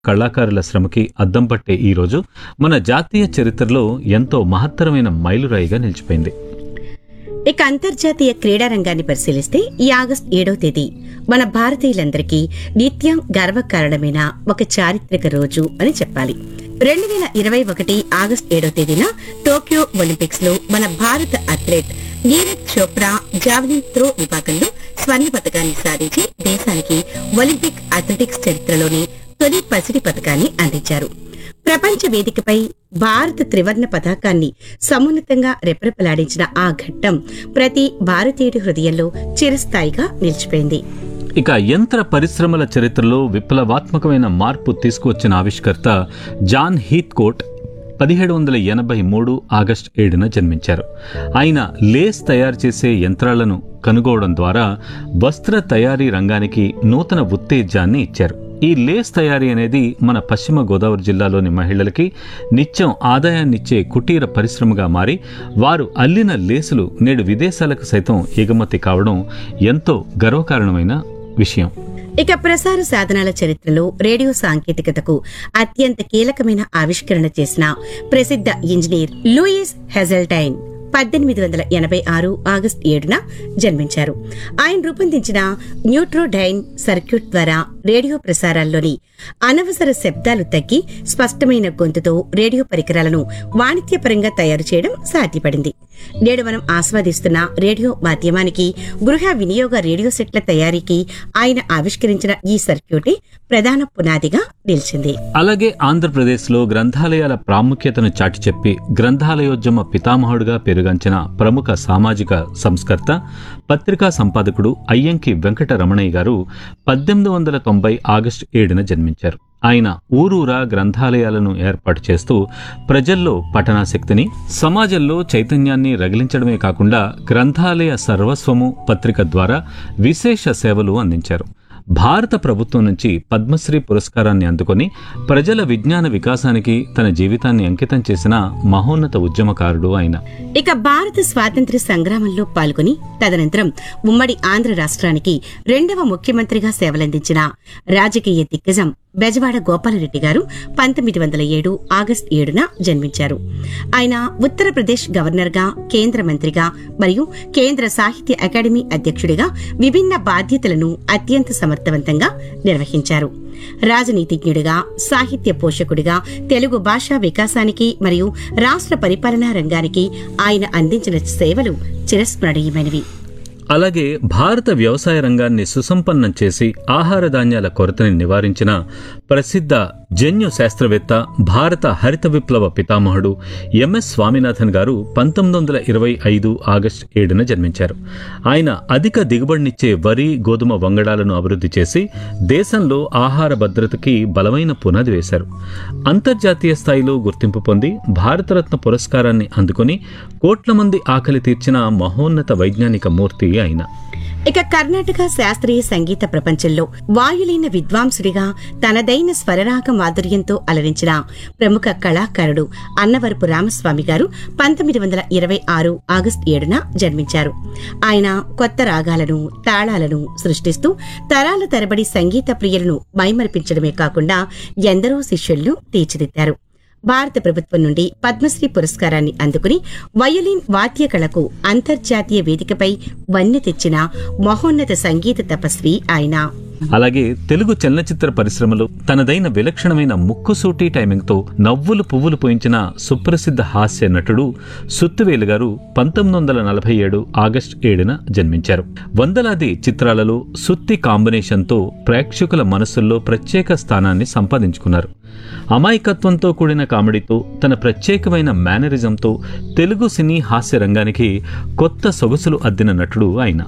కళాకారుల శ్రమకి అద్దం పట్టే ఈ రోజు మన జాతీయ చరిత్రలో ఎంతో మహత్తరమైన మైలురాయిగా నిలిచిపోయింది ఇక అంతర్జాతీయ క్రీడా రంగాన్ని పరిశీలిస్తే ఈ ఆగస్టు ఏడవ తేదీ మన భారతీయులందరికీ నిత్యం గర్వకారణమైన ఒక చారిత్రక రోజు అని చెప్పాలి రెండు వేల ఇరవై ఒకటి ఆగస్టు ఏడవ తేదీన టోక్యో ఒలింపిక్స్ లో మన భారత athlete Neeraj Chopra javelin throw విభాగంలో స్వర్ణ పథకాన్ని సాధించి దేశానికి ఒలింపిక్ అథ్లెటిక్స్ చరిత్రలోని తొలి పసిడి పథకాన్ని అందించారు ప్రపంచ వేదికపై భారత త్రివర్ణ పతాకాన్ని సమున్నతంగా రెపరెపలాడించిన ఆ ఘట్టం ప్రతి భారతీయుడి హృదయంలో చిరస్థాయిగా నిలిచిపోయింది ఇక యంత్ర పరిశ్రమల చరిత్రలో విప్లవాత్మకమైన మార్పు తీసుకువచ్చిన ఆవిష్కర్త జాన్ హీత్ కోట్ పదిహేడు వందల ఎనభై మూడు ఆగస్టు ఏడున జన్మించారు ఆయన లేస్ తయారు చేసే యంత్రాలను కనుగోవడం ద్వారా వస్త్ర తయారీ రంగానికి నూతన ఉత్తేజాన్ని ఇచ్చారు ఈ లేస్ తయారీ అనేది మన పశ్చిమ గోదావరి జిల్లాలోని మహిళలకి నిత్యం ఆదాయాన్నిచ్చే కుటీర పరిశ్రమగా మారి వారు అల్లిన లేసులు నేడు విదేశాలకు సైతం ఎగుమతి కావడం ఎంతో గర్వకారణమైన విషయం ఇక ప్రసార సాధనాల చరిత్రలో రేడియో సాంకేతికతకు అత్యంత కీలకమైన ఆవిష్కరణ చేసిన ప్రసిద్ధ ఇంజనీర్ లూయిస్ హెజల్టైన్ పద్దెనిమిది వందల ఎనభై ఆరు ఆగస్టు ఏడున జన్మించారు ఆయన రూపొందించిన న్యూట్రోడైన్ సర్క్యూట్ ద్వారా రేడియో ప్రసారాల్లోని అనవసర శబ్దాలు తగ్గి స్పష్టమైన గొంతుతో రేడియో పరికరాలను వాణిజ్యపరంగా తయారు చేయడం సాధ్యపడింది నేడు మనం ఆస్వాదిస్తున్న రేడియో మాధ్యమానికి గృహ వినియోగ రేడియో సెట్ల తయారీకి ఆయన ఆవిష్కరించిన ఈ సర్క్యూటే ప్రధాన పునాదిగా నిలిచింది అలాగే ఆంధ్రప్రదేశ్లో గ్రంథాలయాల ప్రాముఖ్యతను చాటి చెప్పి గ్రంథాలయోద్యమ పితామహుడుగా పెరుగంచిన ప్రముఖ సామాజిక సంస్కర్త పత్రికా సంపాదకుడు అయ్యంకి వెంకట రమణయ్య గారు పద్దెనిమిది వందల తొంభై ఆగస్టు ఏడున జన్మించారు ఆయన ఊరూరా గ్రంథాలయాలను ఏర్పాటు చేస్తూ ప్రజల్లో పఠనాసక్తిని సమాజంలో చైతన్యాన్ని రగిలించడమే కాకుండా గ్రంథాలయ సర్వస్వము పత్రిక ద్వారా విశేష సేవలు అందించారు భారత ప్రభుత్వం నుంచి పద్మశ్రీ పురస్కారాన్ని అందుకొని ప్రజల విజ్ఞాన వికాసానికి తన జీవితాన్ని అంకితం చేసిన మహోన్నత ఉద్యమకారుడు ఆయన ఇక భారత స్వాతంత్ర్య సంగ్రామంలో పాల్గొని తదనంతరం ఉమ్మడి ఆంధ్ర రాష్ట్రానికి రెండవ ముఖ్యమంత్రిగా సేవలందించిన రాజకీయ దిగ్గజం బెజవాడ గోపాలరెడ్డి గారు పంతొమ్మిది వందల ఏడు ఆగస్టు ఏడున జన్మించారు ఆయన ఉత్తరప్రదేశ్ గవర్నర్గా కేంద్ర మంత్రిగా మరియు కేంద్ర సాహిత్య అకాడమీ అధ్యక్షుడిగా విభిన్న బాధ్యతలను అత్యంత సమర్థవంతంగా నిర్వహించారు రాజనీతిజ్ఞుడిగా సాహిత్య పోషకుడిగా తెలుగు భాషా వికాసానికి మరియు రాష్ట్ర పరిపాలనా రంగానికి ఆయన అందించిన సేవలు చిరస్మరణీయమైనవి అలాగే భారత వ్యవసాయ రంగాన్ని సుసంపన్నం చేసి ఆహార ధాన్యాల కొరతని నివారించిన ప్రసిద్ధ జన్యు శాస్త్రవేత్త భారత హరిత విప్లవ పితామహుడు ఎంఎస్ స్వామినాథన్ గారు పంతొమ్మిది వందల ఇరవై ఐదు ఆగస్టు ఏడున జన్మించారు ఆయన అధిక దిగుబడినిచ్చే వరి గోధుమ వంగడాలను అభివృద్ధి చేసి దేశంలో ఆహార భద్రతకి బలమైన పునాది వేశారు అంతర్జాతీయ స్థాయిలో గుర్తింపు పొంది భారతరత్న పురస్కారాన్ని అందుకొని కోట్ల మంది ఆకలి తీర్చిన మహోన్నత వైజ్ఞానిక మూర్తి ఆయన ఇక కర్ణాటక శాస్త్రీయ సంగీత ప్రపంచంలో వాయులైన విద్వాంసుడిగా తనదైన స్వరరాగ మాధుర్యంతో అలరించిన ప్రముఖ కళాకారుడు అన్నవరపు రామస్వామి గారు పంతొమ్మిది వందల ఇరవై ఆరు ఆగస్టు ఏడున జన్మించారు ఆయన కొత్త రాగాలను తాళాలను సృష్టిస్తూ తరాల తరబడి సంగీత ప్రియులను మైమరిపించడమే కాకుండా ఎందరో శిష్యులను తీర్చిదిద్దారు భారత ప్రభుత్వం నుండి పద్మశ్రీ పురస్కారాన్ని అందుకుని వయలిన్ వాద్య కళకు అంతర్జాతీయ వేదికపై వన్నె తెచ్చిన మహోన్నత సంగీత తపస్వి ఆయన అలాగే తెలుగు చలనచిత్ర పరిశ్రమలో తనదైన విలక్షణమైన ముక్కుసూటి టైమింగ్తో నవ్వులు పువ్వులు పోయించిన సుప్రసిద్ధ హాస్య నటుడు సుత్తువేలు గారు పంతొమ్మిది వందల నలభై ఏడు ఆగస్టు ఏడున జన్మించారు వందలాది చిత్రాలలో సుత్తి కాంబినేషన్తో ప్రేక్షకుల మనసుల్లో ప్రత్యేక స్థానాన్ని సంపాదించుకున్నారు అమాయకత్వంతో కూడిన కామెడీతో తన ప్రత్యేకమైన మేనరిజంతో తెలుగు సినీ హాస్య రంగానికి కొత్త సొగసులు అద్దిన నటుడు ఆయన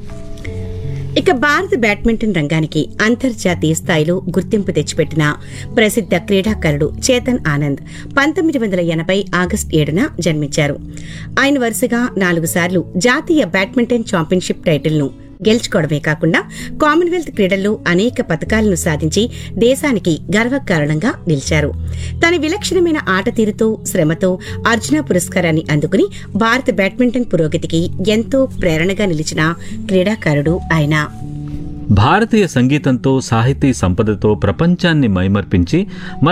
ఇక భారత బ్యాడ్మింటన్ రంగానికి అంతర్జాతీయ స్థాయిలో గుర్తింపు తెచ్చిపెట్టిన ప్రసిద్ధ క్రీడాకారుడు చేతన్ ఆనంద్ పంతొమ్మిది వందల ఎనభై ఆగస్టు ఏడున జన్మించారు ఆయన వరుసగా నాలుగు సార్లు జాతీయ బ్యాడ్మింటన్ ఛాంపియన్షిప్ టైటిల్ను గెలుచుకోవడమే కాకుండా కామన్వెల్త్ క్రీడల్లో అనేక పథకాలను సాధించి దేశానికి గర్వకారణంగా నిలిచారు తన విలక్షణమైన ఆట తీరుతో శ్రమతో అర్జున పురస్కారాన్ని అందుకుని భారత బ్యాడ్మింటన్ పురోగతికి ఎంతో ప్రేరణగా నిలిచిన క్రీడాకారుడు ఆయన భారతీయ సంగీతంతో సాహితీ సంపదతో ప్రపంచాన్ని మైమర్పించి మన